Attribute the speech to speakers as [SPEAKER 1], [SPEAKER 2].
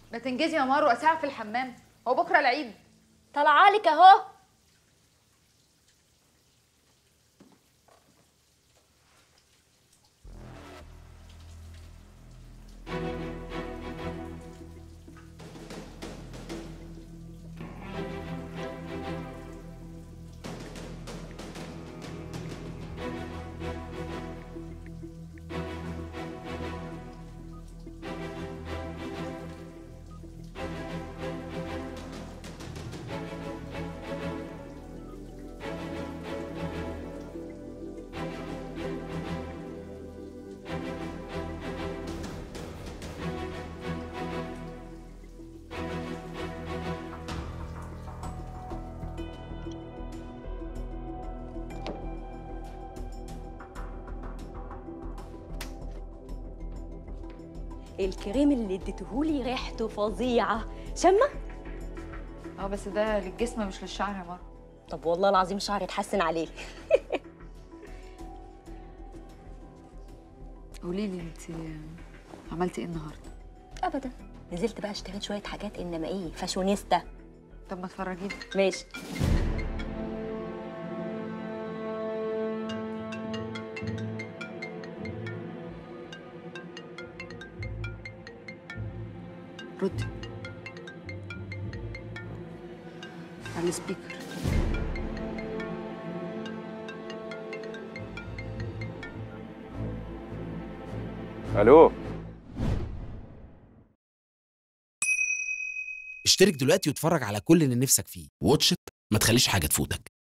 [SPEAKER 1] ما تنجزي يا مروه ساعه في الحمام هو بكره العيد
[SPEAKER 2] طلعالك اهو الكريم اللي اديتهولي ريحته فظيعه شمه
[SPEAKER 1] اه بس ده للجسم مش للشعر يا مروه
[SPEAKER 2] طب والله العظيم شعري اتحسن عليه
[SPEAKER 1] قولي لي انت عملتي ايه النهارده
[SPEAKER 2] ابدا نزلت بقى اشتريت شويه حاجات انما ايه فاشونيستا
[SPEAKER 1] طب ما تفرجيني
[SPEAKER 2] ماشي
[SPEAKER 1] ردي على السبيكر
[SPEAKER 3] الو
[SPEAKER 4] اشترك دلوقتي واتفرج على كل اللي نفسك فيه واتش إت، ما تخليش حاجة تفوتك